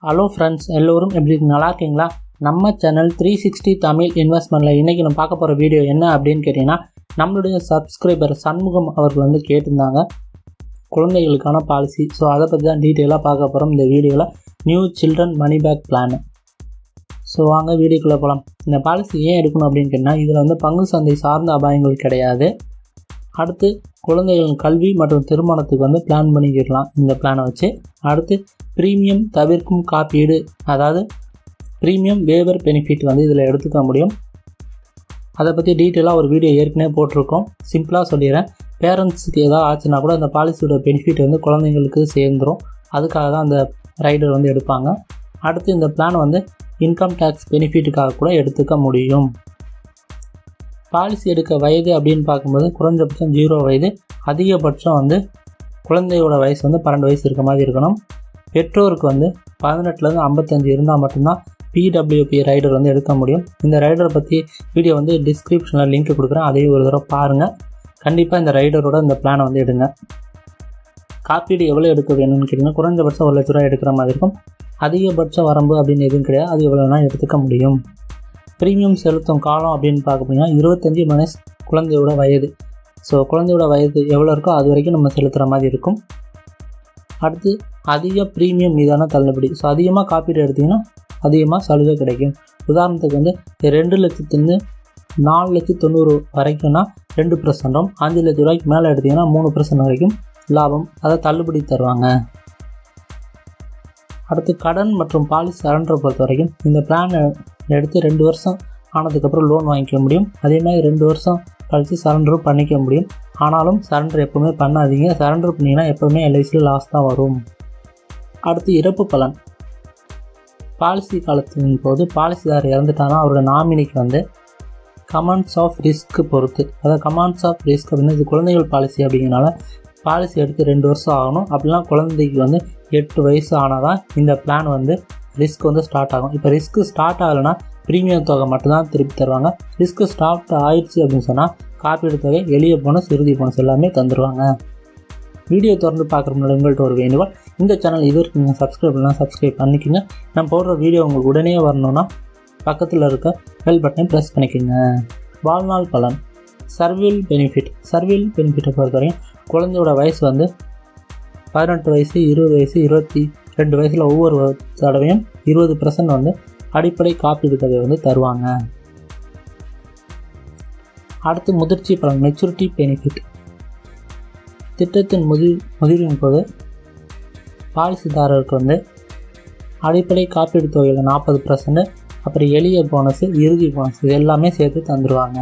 Hello friends எல்லோரும் எப்படி இருக்கீங்க? நல்லா இருக்கீங்களா நம்ம சேனல் த்ரீ சிக்ஸ்டி தமிழ் இன்வெஸ்ட்மெண்ட்டில் இன்றைக்கி நம்ம பார்க்க போகிற வீடியோ என்ன அப்படின்னு கேட்டிங்கன்னா நம்மளுடைய சப்ஸ்கிரைபர் சண்முகம் அவர்கள் வந்து கேட்டிருந்தாங்க குழந்தைகளுக்கான பாலிசி ஸோ அதை பற்றி தான் டீட்டெயிலாக பார்க்க போகிறோம் இந்த வீடியோவில் new children money back plan so வாங்க வீடியோக்குள்ளே போகலாம் இந்த பாலிசி ஏன் எடுக்கணும் அப்படின்னு கேட்டிங்கன்னா இதில் வந்து பங்கு சந்தை சார்ந்த அபாயங்கள் கிடையாது அடுத்து குழந்தைகளின் கல்வி மற்றும் திருமணத்துக்கு வந்து பிளான் பண்ணிக்கிடலாம் இந்த பிளானை வச்சு அடுத்து ப்ரீமியம் தவிர்க்கும் காப்பீடு அதாவது ப்ரீமியம் வேவர் பெனிஃபிட் வந்து இதில் எடுத்துக்க முடியும் அதை பற்றி டீட்டெயிலாக ஒரு வீடியோ ஏற்கனவே போட்டிருக்கோம் சிம்பிளாக சொல்லிடுறேன் பேரண்ட்ஸுக்கு ஏதாவது ஆச்சுன்னா கூட அந்த பாலிசியோட பெனிஃபிட் வந்து குழந்தைங்களுக்கு சேர்ந்துடும் அதுக்காக தான் அந்த ரைடர் வந்து எடுப்பாங்க அடுத்து இந்த பிளான் வந்து இன்கம் டேக்ஸ் பெனிஃபிட்டுக்காக கூட எடுத்துக்க முடியும் பாலிசி எடுக்க வயது அப்படின்னு பார்க்கும்போது குறைஞ்சபட்சம் ஜீரோ வயது அதிகபட்சம் வந்து குழந்தையோட வயசு வந்து பன்னெண்டு வயசு இருக்க மாதிரி இருக்கணும் பெற்றோருக்கு வந்து பதினெட்டுலேருந்து ஐம்பத்தஞ்சு இருந்தால் மட்டும்தான் பிடபிள்யூபி ரைடர் வந்து எடுக்க முடியும் இந்த ரைடரை பற்றி வீடியோ வந்து டிஸ்கிரிப்ஷனில் லிங்க் கொடுக்குறேன் அதையும் ஒரு தடவை பாருங்கள் கண்டிப்பாக இந்த ரைடரோட இந்த பிளானை வந்து எடுங்க காப்பீடு எவ்வளோ எடுக்க வேணும்னு கேட்டிங்கன்னா குறைஞ்சபட்சம் ஒரு லட்ச ரூபா எடுக்கிற மாதிரி இருக்கும் அதிகபட்ச வரம்பு அப்படின்னு எதுவும் கிடையாது அது எவ்வளோ வேணால் எடுத்துக்க முடியும் ப்ரீமியம் செலுத்தும் காலம் அப்படின்னு பார்க்க போனீங்கன்னா இருபத்தஞ்சி மைனஸ் குழந்தையோட வயது ஸோ குழந்தையோட வயது எவ்வளோ இருக்கோ அது வரைக்கும் நம்ம செலுத்துகிற மாதிரி இருக்கும் அடுத்து அதிக ப்ரீமியம் மீதான தள்ளுபடி ஸோ அதிகமாக காப்பீடு எடுத்திங்கன்னா அதிகமாக சலுகை கிடைக்கும் உதாரணத்துக்கு வந்து ரெண்டு லட்சத்துலேருந்து நாலு லட்சத்து தொண்ணூறு வரைக்கும்னா ரெண்டு பர்சன்டும் அஞ்சு லட்ச ரூபாய்க்கு மேலே எடுத்திங்கன்னா மூணு பர்சன்ட் வரைக்கும் லாபம் அதை தள்ளுபடி தருவாங்க அடுத்து கடன் மற்றும் பாலிசி சரண்டரை பொறுத்த வரைக்கும் இந்த பிளானை எடுத்து ரெண்டு வருஷம் ஆனதுக்கப்புறம் லோன் வாங்கிக்க முடியும் அதே மாதிரி ரெண்டு வருஷம் கழித்து சரண்டரும் பண்ணிக்க முடியும் ஆனாலும் சரண்டர் எப்போவுமே பண்ணாதீங்க சரண்டர் பண்ணிங்கன்னா எப்போவுமே எல்ஐசியில் லாஸ் தான் வரும் அடுத்து இறப்பு பலன் பாலிசி காலத்தின் போது பாலிசிதாரர் இறந்துட்டாங்கன்னா அவரோட நாமினிக்கு வந்து கமாண்ட்ஸ் ஆஃப் ரிஸ்க் பொறுத்து அதாவது கமாண்ட்ஸ் ஆஃப் ரிஸ்க் அப்படின்னு இது குழந்தைகள் பாலிசி அப்படிங்கிறனால பாலிசி எடுத்து ரெண்டு வருஷம் ஆகணும் அப்படிலாம் குழந்தைக்கு வந்து எட்டு வயசு ஆனால் தான் இந்த பிளான் வந்து ரிஸ்க் வந்து ஸ்டார்ட் ஆகும் இப்போ ரிஸ்க் ஸ்டார்ட் ஆகலைன்னா ப்ரீமியம் தொகை மட்டும்தான் திருப்பி தருவாங்க ரிஸ்க் ஸ்டார்ட் ஆயிடுச்சு அப்படின்னு சொன்னால் காப்பீடு தொகை எளிய போனஸ் இறுதி போனஸ் எல்லாமே தந்துடுவாங்க வீடியோ திறந்து பார்க்குற முன்னாடி உங்கள்கிட்ட ஒரு வேண்டுகோள் இந்த சேனல் இது வரைக்கும் நீங்கள் சப்ஸ்கிரைப் பண்ணலாம் சப்ஸ்கிரைப் பண்ணிக்கோங்க நான் போடுற வீடியோ உங்களுக்கு உடனே வரணும்னா பக்கத்தில் இருக்க பெல் பட்டனை ப்ரெஸ் பண்ணிக்கோங்க வாழ்நாள் பலன் சர்வியல் பெனிஃபிட் சர்வியல் பெனிஃபிட்டை பொறுத்தவரையும் குழந்தையோட வயசு வந்து பதினெட்டு வயசு இருபது வயசு இருபத்தி ரெண்டு வயசில் ஒவ்வொரு தடவையும் இருபது பர்சன்ட் வந்து அடிப்படை காப்பீடு தொகை வந்து தருவாங்க அடுத்து முதிர்ச்சி பலன் மெச்சூரிட்டி பெனிஃபிட் திட்டத்தின் முதி முதிர்வின் போது பாலிசிதாரருக்கு வந்து அடிப்படை காப்பீடு தொகையில் நாற்பது பர்சன்ட் அப்புறம் எளிய போனஸ் இறுதி போனஸ் இது எல்லாமே சேர்த்து தந்துடுவாங்க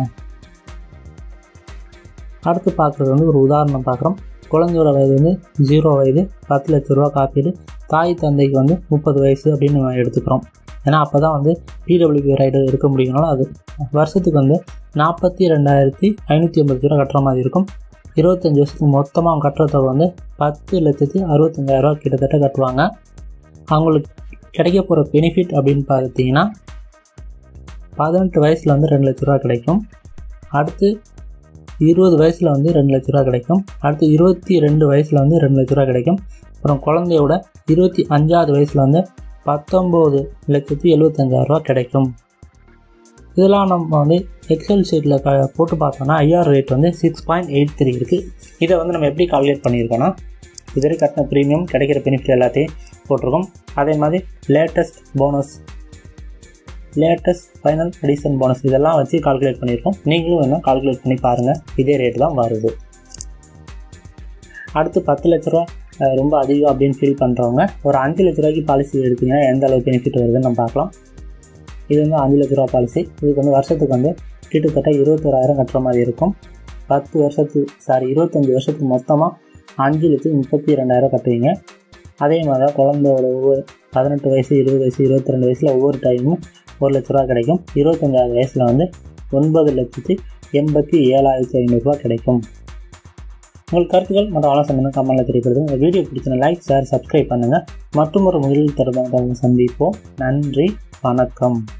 அடுத்து பார்க்குறது வந்து ஒரு உதாரணம் பார்க்குறோம் குழந்தையோட வயது வந்து ஜீரோ வயது பத்து லட்ச ரூபா காப்பீடு தாய் தந்தைக்கு வந்து முப்பது வயசு அப்படின்னு நம்ம எடுத்துக்கிறோம் ஏன்னா அப்போ தான் வந்து பிடபிள்யூபி ரைடர் எடுக்க முடியும்னால அது வருஷத்துக்கு வந்து நாற்பத்தி ரெண்டாயிரத்தி ஐநூற்றி ஐம்பது ரூபா கட்டுற மாதிரி இருக்கும் இருபத்தஞ்சி வருஷத்துக்கு மொத்தமாக அவங்க கட்டுற தொகை வந்து பத்து லட்சத்தி அறுபத்தஞ்சாயிரரூவா கிட்டத்தட்ட கட்டுவாங்க அவங்களுக்கு கிடைக்க போகிற பெனிஃபிட் அப்படின்னு பார்த்தீங்கன்னா பதினெட்டு வயசில் வந்து ரெண்டு லட்ச ரூபா கிடைக்கும் அடுத்து இருபது வயசில் வந்து ரெண்டு லட்ச ரூபா கிடைக்கும் அடுத்து இருபத்தி ரெண்டு வயசில் வந்து ரெண்டு லட்ச ரூபா கிடைக்கும் அப்புறம் குழந்தையோட இருபத்தி அஞ்சாவது வயசில் வந்து பத்தொம்போது லட்சத்தி எழுபத்தஞ்சாயிரரூவா கிடைக்கும் இதெல்லாம் நம்ம வந்து எக்ஸல் ஷீட்டில் க போட்டு பார்த்தோன்னா ஐஆர் ரேட் வந்து சிக்ஸ் பாயிண்ட் எயிட் த்ரீ இருக்குது இதை வந்து நம்ம எப்படி கால்குலேட் பண்ணியிருக்கோன்னா இதுவரை கட்டின ப்ரீமியம் கிடைக்கிற பெனிஃபிட் எல்லாத்தையும் போட்டிருக்கோம் அதே மாதிரி latest bonus latest final addition bonus இதெல்லாம் வச்சு கால்குலேட் பண்ணியிருக்கோம் நீங்களும் வேணால் கால்குலேட் பண்ணி பாருங்கள் இதே ரேட்டு தான் வருது அடுத்து பத்து லட்ச ரூபா ரொம்ப அதிகம் அப்படின்னு ஃபீல் பண்ணுறவங்க ஒரு அஞ்சு லட்ச ரூபாய்க்கு பாலிசி எடுத்திங்கன்னா எந்த அளவு பெனிஃபிட் வருதுன்னு நம்ம பார்க்கலாம் இது வந்து அஞ்சு லட்ச ரூபா பாலிசி இதுக்கு வந்து வருஷத்துக்கு வந்து கிட்டத்தட்ட இருபத்தோராயிரம் கட்டுற மாதிரி இருக்கும் பத்து வருஷத்துக்கு சாரி இருபத்தஞ்சி வருஷத்துக்கு மொத்தமாக அஞ்சு லட்சம் முப்பத்தி ரெண்டாயிரம் கட்டுவீங்க அதே மாதிரி தான் குழந்தையோட ஒவ்வொரு பதினெட்டு வயசு இருபது வயசு இருபத்தி ரெண்டு வயசில் ஒவ்வொரு டைமும் ஒரு லட்ச ரூபா கிடைக்கும் இருபத்தஞ்சாவது வயசில் வந்து ஒன்பது லட்சத்தி எண்பத்தி ஏழாயிரத்தி ஐநூறுரூவா கிடைக்கும் உங்கள் கருத்துக்கள் மற்றும் ஆலோசனை கமெண்ட்டில் தெரியப்படுது உங்கள் வீடியோ பிடிச்சின லைக் ஷேர் சப்ஸ்கிரைப் பண்ணுங்கள் மற்றும் ஒரு முதலில் தொடர்பாக சந்திப்போம் நன்றி வணக்கம்